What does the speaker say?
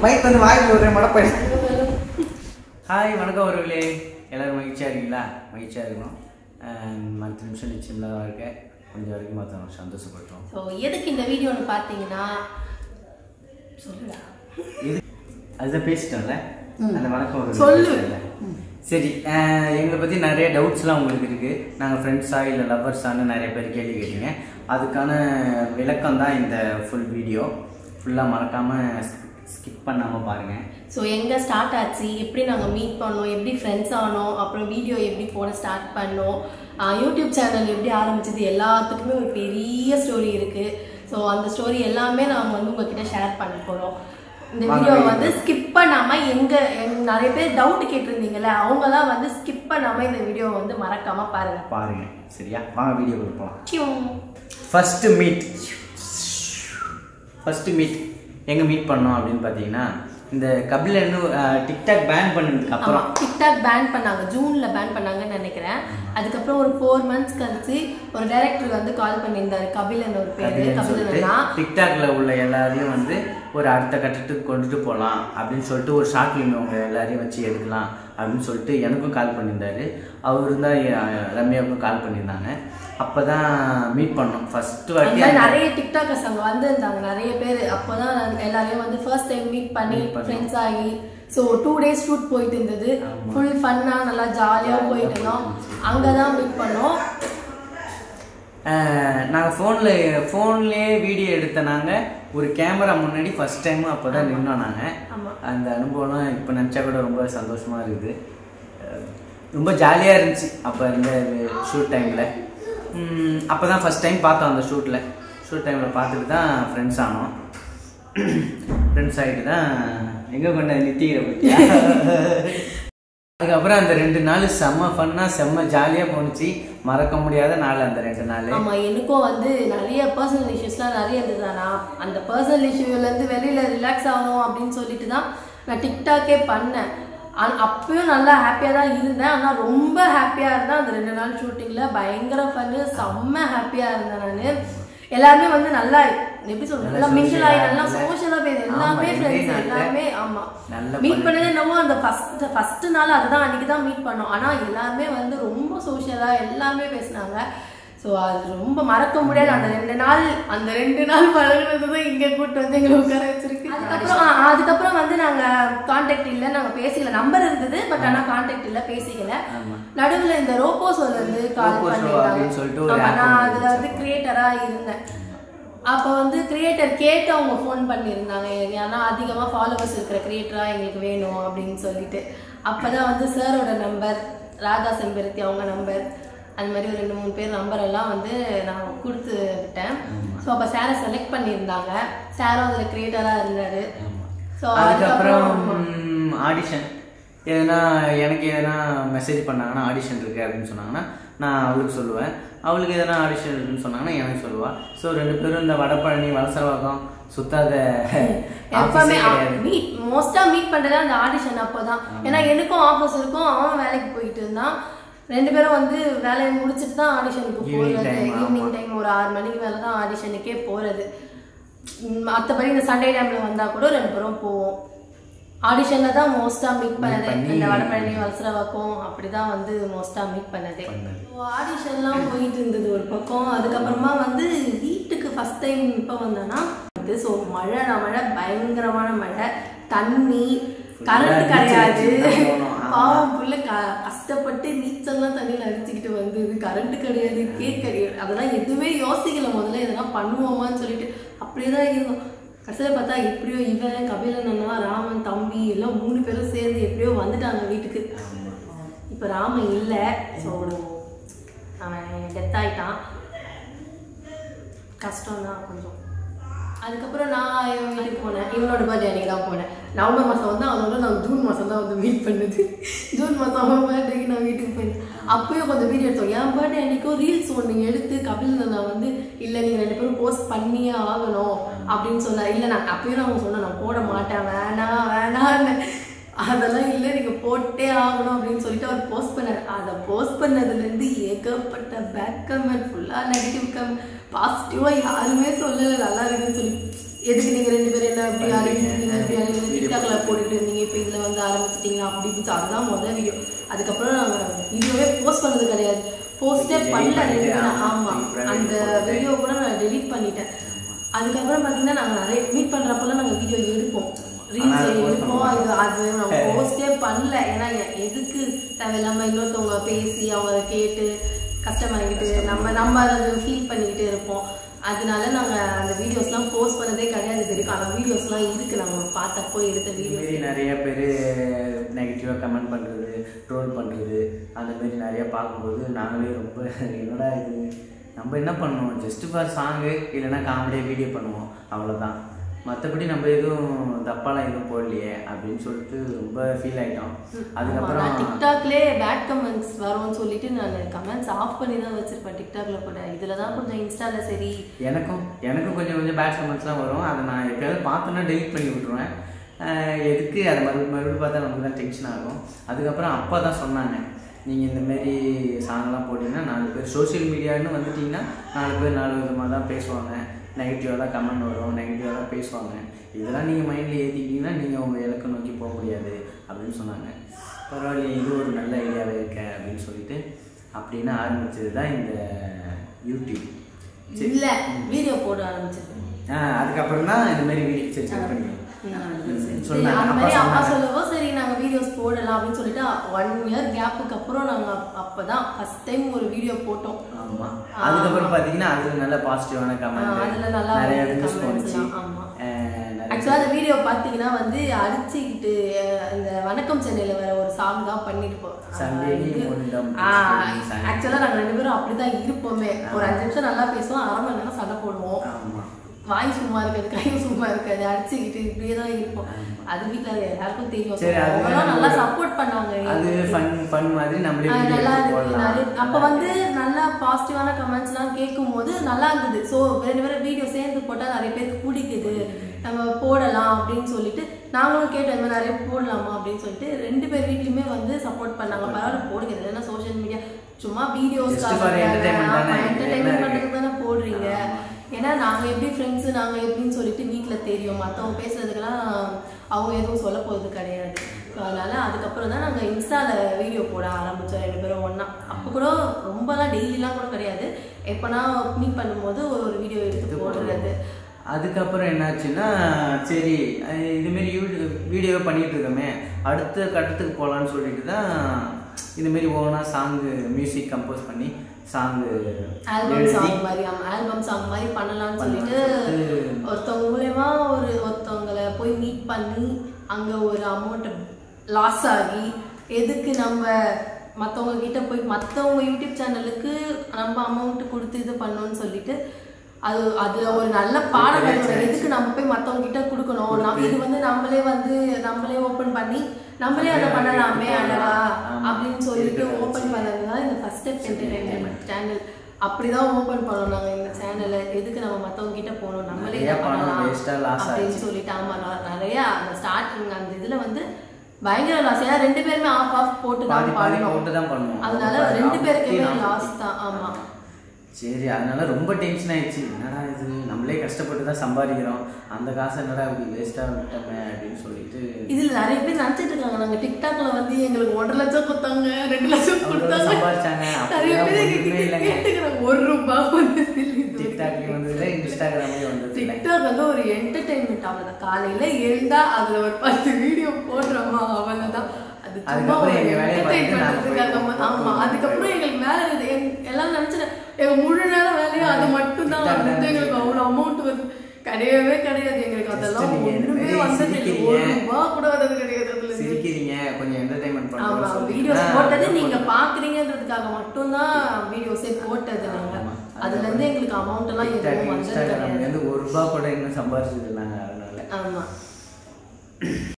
Mic வந்து வாய்க்கு ஒரு மடப்பை ஹாய் வணக்கம் அவர்களே எல்லாரும் மகிழ்ச்சியாக இருக்கீங்களா மகிழ்ச்சியாக இருக்கணும் மற்ற நிமிஷம் நிச்சயமாக இருக்க கொஞ்சம் வரைக்கும் மற்றவங்க சந்தோஷப்பட்டோம் ஸோ எதுக்கு இந்த வீடியோன்னு பார்த்தீங்கன்னா சொல்லுடா இது அதுதான் பேசிட்டோம்ல அந்த வணக்கம் ஒரு சொல்லு. பேசிட்டோம்ல. சரி அஹ், எங்களை பற்றி நிறைய டவுட்ஸ்லாம் உங்களுக்கு இருக்குது நாங்கள் ஃப்ரெண்ட்ஸா இல்லை லவ்வர்ஸான்னு நிறைய பேர் கேள்வி கேட்டீங்க அதுக்கான விளக்கம் தான் இந்த ஃபுல் வீடியோ ஃபுல்லாக மறக்காமல் ஸ்கிப் பண்ணாமல் பாருங்கள் ஸோ எங்கே ஸ்டார்ட் ஆச்சு எப்படி நாங்கள் மீட் பண்ணோம் எப்படி ஃப்ரெண்ட்ஸ் ஆனோம் அப்புறம் வீடியோ எப்படி போட ஸ்டார்ட் பண்ணோம் ஆஹ் யூடியூப் சேனல் எப்படி ஆரம்பிச்சது எல்லாத்துக்குமே ஒரு பெரிய ஸ்டோரி இருக்குது ஸோ அந்த ஸ்டோரி எல்லாமே நாம் வந்து உங்ககிட்ட ஷேர் பண்ண போகிறோம் இந்த வாங்க வீடியோ video வந்து ஸ்கிப் பண்ணாமல் எங்கே நிறைய பேர் டவுட் கேட்டிருந்தீங்கல்ல அவங்களாம் வந்து ஸ்கிப் பண்ணாமல் இந்த வீடியோ வந்து மறக்காமல் பாருங்கள் பாருங்கள் சரியா வாங்க வீடியோ போகலாம் கியூம் ஃபஸ்ட்டு மீட் ஃபஸ்ட்டு மீட் எங்கே மீட் பண்ணோம் அப்படின்னு பார்த்தீங்கன்னா இந்த கபிலன்னு டிக்டாக் பேன் பண்ணதுக்கு அப்புறம் ஆமாம் டிக்டாக் பேன் பண்ணாங்க ஜூனில் பேன் பண்ணாங்கன்னு நினைக்கிறேன் அதுக்கப்புறம் ஒரு ஃபோர் மந்த்ஸ் கழிச்சு ஒரு டைரக்டர் வந்து கால் பண்ணியிருந்தாரு கபிலன் ஒரு பேர் கபிலன்னு சொல்லிட்டு கபிலன்னா டிக்டாக்ல உள்ள எல்லாரையும் வந்து ஒரு அடுத்த கட்டத்துக்கு கொண்டுட்டு போகலாம் அப்படின்னு சொல்லிட்டு ஒரு ஷார்ட் ஃபிலிம் அவங்க எல்லாரையும் வச்சு எடுக்கலாம் அப்படின்னு சொல்லிட்டு எனக்கும் கால் பண்ணியிருந்தாரு அவரு தான் எ- ரம்யாவுக்கும் கால் பண்ணியிருந்தாங்க அப்போ தான் மீட் பண்ணோம் ஃபர்ஸ்ட் அந்த வாட்டி மாதிரி நிறைய டிக்டாக்கர்ஸ் அங்கே வந்திருந்தாங்க நிறைய பேர் அப்போதான் எல்லாரையும் வந்து ஃபர்ஸ்ட் டைம் மீட் பண்ணி Meet பண்ணோம். ஃப்ரெண்ட்ஸ் ஆகி ஸோ டூ டேஸ் ஷூட் போயிட்டு இருந்தது ஆமா. ஃபுல் ஃபன்னாக நல்லா ஜாலியாக போயிட்டு இருந்தோம் அங்கே தான் மீட் பண்ணோம் நாங்கள் ஃபோனில் ஃபோன்லேயே வீடியோ எடுத்த நாங்கள் ஒரு கேமரா முன்னாடி ஃபர்ஸ்ட் டைம் அப்போ தான் நின்னோம் நாங்கள் ஆமா. அந்த அனுபவம்லாம் இப்போ நினச்சா கூட ரொம்ப சந்தோஷமாக இருக்குது அஹ் ரொம்ப ஜாலியாக இருந்துச்சு அப்போ இருந்த ஷூட் டைமில் அப்போ தான் ஃபஸ்ட் டைம் பார்த்தோம் அந்த ஷூட்டில் ஷூட் டைமில் பார்த்துட்டு தான் ஃப்ரெண்ட்ஸ் ஆனோம் ஃப்ரெண்ட்ஸ் ஆகிட்டு தான் எங்கே கொண்ட நித்திகிற பற்றியா அதுக்கப்புறம் அந்த ரெண்டு நாள் செம்ம ஃபன்னாக செம்ம ஜாலியாக போணுச்சு மறக்க முடியாத நாள் அந்த ரெண்டு நாள் ஆமா எனக்கும் வந்து நிறைய பர்சனல் இஷ்யூஸ்லாம் நிறைய இருந்தது நான் அந்த பர்சனல் இஷ்யூலேருந்து வெளியில ரிலாக்ஸ் ஆகணும் அப்படின்னு சொல்லிட்டு தான் நான் டிக்டாக்கே பண்ணேன் ஆனா அப்பயும் நல்லா ஹாப்பியாக தான் இருந்தேன் ஆனால் ரொம்ப ஹாப்பியாக இருந்தேன் அந்த ரெண்டு நாள் ஷூட்டிங்கில் பயங்கர ஃபன்னு செம்ம ஹாப்பியாக இருந்தேன் நான் எல்லாருமே வந்து நல்லா எப்படி சொல்றது நல்லா மிங்கிள் ஆகி நல்லா சோஷியலாக பேச எல்லாமே ஆமா, ஃப்ரெண்ட்ஸ் இதே நாள்ல எல்லாமே ஆமா நல்ல மீட் பண்ணது என்னமோ அந்த ஃபர்ஸ்ட் ஃபர்ஸ்ட் நாள் அதுதான் அன்னைக்கு தான் மீட் பண்ணோம் ஆனா எல்லாருமே வந்து ரொம்ப சோஷியலா எல்லாமே பேசினாங்க ஸோ அது ரொம்ப மறக்க முடியாது அந்த ரெண்டு நாள் அந்த ரெண்டு நாள் பழகுனது தான் இங்க கூட்டு வந்து எங்களை உட்கார வச்சிருக்கு அதுக்கப்புறம் ஆ, அதுக்கப்புறம் வந்து நாங்க கான்டாக்ட் இல்ல நாங்க பேசிக்கல நம்பர் இருந்தது பட் ஆனா கான்டாக்ட் இல்ல பேசிக்கல ஆமா. நடுவுல இந்த ரோபோஸ்ல இருந்து கால் Ropo Show அப்படின்னு சொல்லிட்டு ஒரு பண்ணிருந்தாங்க app ஆமா, நான் ஒண்ணு அதுல வந்து கிரியேட்டரா இருந்தேன் அப்போ வந்து கிரியேட்டர் கேட்டு அவங்க ஃபோன் பண்ணியிருந்தாங்க எனக்கு ஏன்னா அதிகமாக ஃபாலோவர்ஸ் இருக்கிற கிரியேட்டராக எங்களுக்கு வேணும் அப்படின்னு சொல்லிட்டு அப்போ தான் வந்து சாரோட நம்பர் ராதா செம்பருத்தி அவங்க நம்பர் அந்த மாதிரி ஒரு ரெண்டு மூணு பேர் நம்பர் எல்லாம் வந்து நான் கொடுத்து விட்டேன் ஸோ அப்போ சாரை செலக்ட் பண்ணியிருந்தாங்க சாரும் அதில் கிரியேட்டராக இருந்தார் ஸோ அதுக்கப்புறம் அதுக்கப்புறம் ஆடிஷன் எதனா எனக்கு எதனா மெசேஜ் பண்ணாங்கன்னா ஆடிஷன் இருக்கு அப்படின்னு சொன்னாங்கன்னா நான் அவளுக்கு சொல்லுவேன் அவளுக்கு எதனா ஆடிஷன் இருக்குன்னு சொன்னாங்கன்னா எனக்கு சொல்லுவா ஸோ ரெண்டு பேரும் இந்த வடபழனி வலசரவாக்கம் சுத்தாத எப்பவுமே office ஏ கிடையாது. மீட் மோஸ்டா மீட் பண்றது அந்த ஆடிஷன் அப்போதான் ஏன்னா எனக்கும் ஆஃபீஸ் இருக்கும் அவன் வேலைக்கு போயிட்டு இருந்தான் ரெண்டு பேரும் வந்து வேலையை முடிச்சிட்டு தான் ஆடிஷனுக்கு Evening போறது time, ஆமா. ஈவினிங் டைம் ஒரு ஆறு மணிக்கு மேல தான் ஆடிஷனுக்கே போறது ம், மத்தபடி இந்த சண்டே டைம்ல வந்தா கூட ரெண்டு பேரும் போவோம் ஆடிஷன்ல தான் மோஸ்டா மீட் பண்ணது பண்ணி- இந்த வடபழனி வலசரவாக்கம் அப்படிதான் வந்து மோஸ்டா மீட் பண்ணதே பண்ணது. ஆடிஷன்லாம் போயிட்டு இருந்தது ஒரு பக்கம் அதுக்கப்புறமா வந்து வீட்டுக்கு ஃபர்ஸ்ட் டைம் இப்போ வந்தேன்னா வந்து ஸோ மழை நான் மழை பயங்கரமான மழை தண்ணி கரண்ட் நீச்சல் கிடையாது அடிச்சுட்டு தான் போனோம். ஆமா. பாவம் புள்ள க கஷ்டப்பட்டு நீச்சல்லாம் தண்ணியில் அடிச்சுக்கிட்டு வந்தது கரண்ட் கிடையாது கேக் கிடையாது அதெல்லாம் எதுவுமே யோசிக்கல முதல்ல இதெல்லாம் பண்ணுவோமான்னு சொல்லிட்டு அப்படியே தான் இருந்தோம் கடைசியில் பார்த்தா எப்படியோ இவன் கபிலன் அண்ணா ராமன் தம்பி எல்லாம் மூணு பேரும் சேர்ந்து எப்படியோ வந்துட்டாங்க வீட்டுக்கு இப்போ ராமன் இல்லை ஸோ அவன் டெத் ஆயிட்டான் கஷ்டம் தான் கொஞ்சம் அதுக்கப்புறம் நான் இவன் வீட்டுக்கு போனேன் இவனோட பர்த்டே அன்னைக்கு தான் போனேன் நவம்பர் மாதம் வந்து அவனோட நான் ஜூன் மாதம் தான் வந்து மீட் பண்ணது ஜூன் மாதம் அவன் பர்த்டேக்கு நான் வீட்டுக்கு போயிருந்தேன் அப்பயும் கொஞ்சம் வீடியோ எடுத்தோம் என் பர்த்டே அன்னைக்கும் ரீல்ஸ் ஒன்று எடுத்து கபில் நான் வந்து இல்லை நீங்கள் ரெண்டு பேரும் போஸ்ட் பண்ணியே ஆகணும் அப்படின்னு சொன்னார் இல்லை நான் அப்பயும் நான் சொன்னேன் நான் போட மாட்டேன் வேணாம் வேணான்னு அதெல்லாம் இல்லை நீங்கள் போட்டே ஆகணும் அப்படின்னு சொல்லிட்டு அவர் போஸ்ட் பண்ணார் அதை போஸ்ட் பண்ணதுலேருந்து ஏகப்பட்ட பேக் கமெண்ட் ஃபுல்லாக நெகட்டிவ் கமெண்ட் பாசிட்டிவாக யாருமே சொல்லலை நல்லா இருக்குன்னு சொல்லி எதுக்கு நீங்க ரெண்டு பேரும் என்ன இப்படி ஆரம்பிக்கிறீங்க இப்படி ஆரம்பிக்கிறீங்க Video டிக்டாக்ல போட்டுட்டு இருந்தீங்க இப்போ இதுல வந்து ஆரம்பிச்சிட்டீங்க அப்படி இப்படி அதுதான் முதல் வீடியோ அதுக்கப்புறம் நாங்க வீடியோவே போஸ்ட் பண்ணது கிடையாது போஸ்டே Delete பண்ணல ரெண்டு பண்ணிட்டு, பேரும் ஆமா, ஆமா private அந்த போட்டுட்டு. வீடியோ கூட நான் டெலீட் பண்ணிட்டேன் அதுக்கப்புறம் பாத்தீங்கன்னா நாங்க நிறைய மீட் பண்றப்பெல்லாம் நாங்க வீடியோ எடுப்போம் ரீல்ஸ் ஆனா post எடுப்போம் பண்ண இது அது நம்ம போஸ்டே பண்ணல ஏன்னா எ- எதுக்கு தேவையில்லாம இன்னொருத்தவங்க பேசி அவங்க அதை கேட்டு கஷ்டமாகிட்டு நம்ம நம்ம அதை ஃபீல் பண்ணிக்கிட்டு இருப்போம் அதனால நாங்க அந்த வீடியோஸ்லாம் போஸ்ட் பண்ணதே கிடையாது இது வரைக்கும் அந்த வீடியோஸ்லாம் இருக்கு நம்ம பார்த்தப்போ எடுத்த வீடியோ இதுமாரி நிறைய பேர் நெகட்டிவாக கமெண்ட் பண்ணுறது ட்ரோல் பண்ணுறது அந்த மாரி நிறைய பார்க்கும்போது நாங்களே ரொம்ப என்னடா இது நம்ம என்ன பண்ணுவோம் ஜஸ்ட் ஃபார் சாங்கு இல்லைன்னா காமெடியாக வீடியோ பண்ணுவோம் அவ்வளோதான் மற்றபடி நம்ம எதுவும் தப்பாலாம் எதுவும் போடலையே அப்படின்னு சொல்லிட்டு ரொம்ப ஃபீல் ஆகிட்டோம் அதுக்கப்புறம் நான் டிக்டாக்லேயே பேட் கமெண்ட்ஸ் வரும்னு சொல்லிட்டு நான் கமெண்ட்ஸ் ஆஃப் பண்ணி தான் வச்சிருப்பேன் டிக்டாக்ல கூட இதுல தான் கொஞ்சம் இன்ஸ்டால சரி எனக்கும் எனக்கும் கொஞ்சம் கொஞ்சம் பேட் கமெண்ட்ஸ்லாம் வரும் அதை நான் எப்பயாவது பார்த்தோன்னா டெலிட் பண்ணி விட்ருவேன் அஹ் எதுக்கு அதை மறுபடியும் மறுபடியும் பார்த்தா நமக்கு தான் டென்ஷன் ஆகும் அதுக்கப்புறம் அப்பா தான் சொன்னாங்க நீங்கள் இந்த மாரி சாங்லாம் போட்டிங்கன்னா நாலு பேர் சோஷியல் மீடியான்னு வந்துட்டிங்கன்னா நாலு பேர் நாலு விதமாக தான் பேசுவாங்க நெகட்டிவாக தான் கமெண்ட் வரும் நெகட்டிவாக தான் பேசுவாங்க இதெல்லாம் நீங்கள் மைண்டில் ஏற்றிக்கிட்டீங்கன்னா நீங்கள் உங்கள் இலக்கை நோக்கி போக முடியாது அப்படின்னு சொன்னாங்க பரவாயில்லையே இது ஒரு நல்ல ஐடியாவே இருக்க அப்படின்னு சொல்லிட்டு அப்படின்னு ஆரம்பிச்சது தான் இந்த யூடியூப் இல்ல வீடியோ போட ஆரம்பிச்சிருக்கேன் ஆ அதுக்கப்புறம் தான் இந்த மாதிரி வீடியோ சரி செக் பண்ணி சரி, சொன்னாங்க. அந்த அப்பா மாதிரி அப்பா சொன்னாங்க. சொல்லவோ சரி நாங்க வீடியோஸ் போடலாம் அப்படின்னு சொல்லிட்டு ஒன் இயர் கேப்புக்கு அப்புறம் நாங்க அப்- அப்பதான் ஃபர்ஸ்ட் டைம் ஒரு வீடியோ போட்டோம் ஆமா அதுக்கப்புறம் பாத்தீங்கன்னா அதுல நல்ல பாசிட்டிவான ஆ, கமெண்ட் அதுல நல்லா நிறைய வந்து வியூஸ் comments போனுச்சு எல்லாம், ஆமா. நிறைய ஆக்சுவலா அந்த வீடியோ பாத்தீங்கன்னா வந்து அடிச்சுக்கிட்டு அஹ், இந்த வணக்கம் சென்னையில வர ஒரு சாங் தான் பண்ணிருப்போம் சண்டேனி முனிதம் song. ஆக்சுவலா நாங்க ரெண்டு பேரும் அப்படிதான் இருப்போமே ஒரு அஞ்சு நிமிஷம் நல்லா பேசுவோம் அரை மணி நேரம் சண்டை போடுவோம் ஆமா வாய் சும்மா இருக்காது கையும் சும்மா இருக்காது அடிச்சுக்கிட்டு இப்படியே தான் இருப்போம் அது வீட்ல எல்லாருக்கும் தெரியும் சரி, அது அவங்கலாம் நல்லா நம்ம- சப்போர்ட் பண்ணாங்க அது ஃபன் ஃபன் மாதிரி நம்மளே ஆஹ் video நல்லா எடுத்து இருக்கு நிறைய போடலாம் அப்ப வந்து நல்லா பாசிட்டிவான கமெண்ட்ஸ்லாம் கேட்கும் போது நல்லா இருந்தது ஸோ ரெண்டு பேரும் வீடியோ சேர்ந்து போட்டா நிறைய பேருக்கு பிடிக்குது நம்ம போடலாம் அப்படின்னு சொல்லிட்டு நாங்களும் கேட்டோம் இந்த மாதிரி நிறைய போடலாமா அப்படின்னு சொல்லிட்டு ரெண்டு பேர் வீட்லயுமே வந்து சப்போர்ட் பண்ணாங்க பரவாயில்ல போடுங்க இது என்ன சோஷியல் மீடியா சும்மா வீடியோஸ் Just for entertainment தானே. என்டர்டைன்மெண்ட் என்ன பண்ணுறதுக்கு தானே போடுறீங்க ஆமா. ஏன்னா நாங்க எப்படி ஃப்ரெண்ட்ஸ் நாங்க எப்படின்னு சொல்லிட்டு வீட்ல தெரியும் மத்தவங்க பேசுறதுக்கெல்லாம் அவங்க எதுவும் சொல்ல போறது கிடையாது So, அதனால அதுக்கப்புறம் தான் நாங்க இன்ஸ்டால வீடியோ போட ஆரம்பிச்சோம் ரெண்டு பேரும் ஒண்ணா அப்போ கூட ரொம்பலாம் டெய்லிலாம் கூட கிடையாது எப்பனா மீட் பண்ணும்போது ஒரு ஒரு வீடியோ எடுத்து போடுறது அதுக்கப்புறம் என்னாச்சுன்னா சரி அஹ் இதுமாரி யூடியூ வீடியோவை பண்ணிட்டு இருக்கோமே அடுத்த கட்டத்துக்கு போகலான்னு சொல்லிட்டு தான் இதுமாரி ஓனாக சாங்கு மியூசிக் கம்போஸ் பண்ணி சாங்கு ஆல்பம் சாங் மாதிரி ஆல்பம் சாங் மாதிரி பண்ணலாம்னு சொல்லிட்டு சொல்லிட்டு ஒருத்தவங்க மூலயமா ஒரு ஒருத்தவங்களை போய் மீட் பண்ணி அங்க ஒரு அமௌண்ட் லாஸ் ஆகி எதுக்கு நம்ம மத்தவங்க கிட்ட போய் மத்தவங்க யூடியூப் சேனலுக்கு நம்ம அமௌண்ட் கொடுத்து இது பண்ணோம்னு சொல்லிட்டு அது அதுல ஒரு நல்ல பாடம் வேணும் எதுக்கு நம்ம போய் மத்தவங்க கிட்ட கொடுக்கணும் நம்ம இது வந்து நம்மளே வந்து நம்மளே ஓபன் பண்ணி நம்மளே அதை பண்ணலாமே அழகா அப்படின்னு சொல்லிட்டு ஓபன் பண்ணது தான் இந்த ஃபர்ஸ்ட் ஸ்டெப் என்டர்டைன்மெண்ட் சேனல் அப்படிதான் ஓபன் பண்ணோம் நாங்க இந்த சேனலை எதுக்கு நம்ம மத்தவங்க கிட்ட போகணும் நம்மளே நிறைய இதை பணம் பண்ணலாம் waste ஆ loss அப்படின்னு சொல்லிட்டு ஆமா நான் நிறைய அந்த ஸ்டார்டிங் அந்த இதுல வந்து பயங்கர லாஸ் ஏன்னா ரெண்டு பேருமே ஆஃப் ஆஃப் போட்டு பாதி தான் பாதி பண்ணோம் போட்டு தான் பண்ணுவோம் அதனால ரெண்டு பேருக்குமே லாஸ் தான் ஆமா சரி அதனால ரொம்ப டென்ஷன் ஆயிடுச்சு என்னடா இது நம்மளே கஷ்டப்பட்டு தான் சம்பாதிக்கிறோம் அந்த காசை என்னடா இப்படி வேஸ்ட்டாக விட்டோமே அப்படின்னு சொல்லிட்டு இதுல நிறைய பேர் நினைச்சிட்டு இருக்காங்க நாங்க டிக்டாக்ல வந்து எங்களுக்கு ஒன்றரை லட்சம் கொடுத்தாங்க ரெண்டு லட்சம் அவ்வளோ கொடுத்தாங்க சம்பாதிச்சாங்க நிறைய அப்படிலாம் பேர் ஒன்றுமே எங்ககிட்ட இல்லைங்க கேட்டுக்கிறாங்க ஒரு ரூபாய் வந்து டிக்டாக்லேயும் வந்ததில்லை இன்ஸ்டாகிராம்லேயும் வந்ததில்லை டிக்டாக் வந்து ஒரு என்டர்டைன்மெண்ட் அவ்வளவுதான் காலையில எழுந்தா அதுல ஒரு பத்து வீடியோ போடுறோமா அவ்வளவுதான் அது சும்மா அதுக்கப்புறம் ஒரு எங்க வேலையை entertain பார்த்துட்டு நாங்க பண்றதுக்காக போய் ம- ஆமா அதுக்கப்புறம் எங்களுக்கு மேல இருக்குது எங்க- எல்லாம் நினைச்சிட்டேன் எங்க முழு நேரம் வேலையும் அது மட்டும் தான் TikTok வந்து எங்களுக்கு அவ்வளவு அமௌண்ட் வருது கிடையவே கிடையாது எங்களுக்கு அதெல்லாம் Just நீங்க இந்த ஒண்ணுமே மாதிரி வந்தது இல்லை. சிரிக்கிறீங்க. ஒரு ரூபா கூட வந்தது கிடையாது அதுல இருந்து. சிரிக்கிறீங்க கொஞ்சம் என்டர்டைன்மெண்ட் ஆமா பண்ணுறோம் வீடியோஸ் போட்டது நீங்க பாக்குறீங்கன்றதுக்காக மட்டும்தான் வீடியோஸே போட்டது நாங்க ஆமா. அதுல இருந்து எங்களுக்கு அமௌண்ட் எல்லாம் எதுவும் வந்தது கிடையாது இன்ஸ்டாகிராம்லேருந்து ஒரு ரூபா கூட இன்னும் சம்பாதிச்சது நாங்கள் அதனால ஆமா